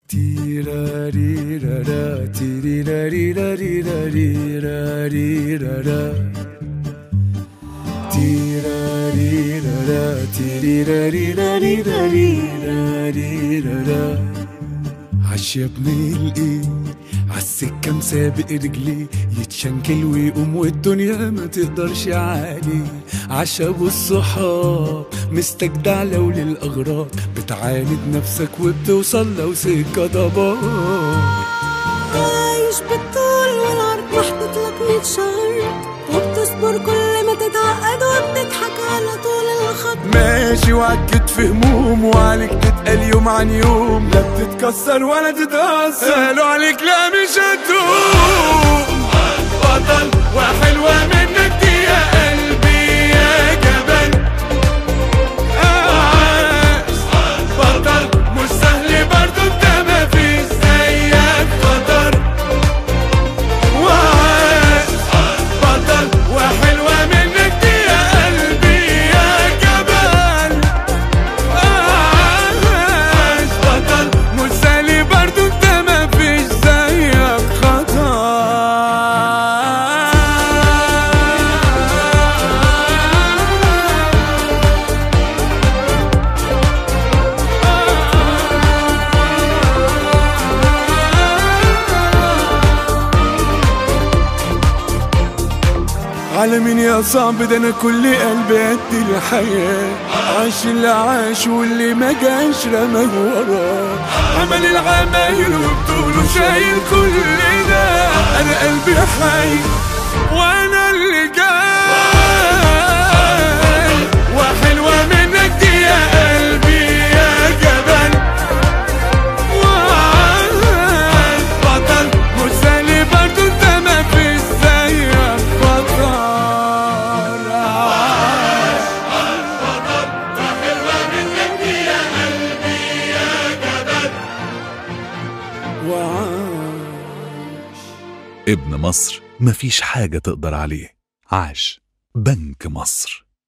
تيراريرارا تيريراريراريراريراريرارا تيراريرارا تيريراريراريراريرارا عالشبني الايد عالسكة مسابق رجلي يتشنكل ويقوم والدنيا ما تقدرش عليه عشا والصحاب مستجدع لو للأغراض بتعاند نفسك وبتوصل لو سكة ضباب عايش بالطول والعرض محطوط لك مية شهر وبتصبر كل ما تتعقد وبتضحك على طول الخط ماشي وعكت في هموم وعليك تتقل يوم عن يوم لا بتتكسر ولا تتأثر قالوا عليك لا مش هتقوم بطل وحلوة منك دي يا قلبي يا جبل عاش بطل مش سهل برضو انت ما فيش زيك خطر وعاش بطل وحلوة منك دي يا قلبي يا جبل عاش بطل مش سهل برضو انت ما فيش زيك خطر على مين يا صعب ده انا كل قلبي قد الحياة عاش اللي عاش واللي ما جاش رماه وراه عمل العمايل وبطوله شايل كل ده انا قلبي حي وانا اللي جاي وحلوة منك دي يا قلبي يا جبل وعاش بطل مش سالي برضو انت ما فيش زيك بطل عاش وعاش ابن مصر مفيش حاجة تقدر عليه عاش بنك مصر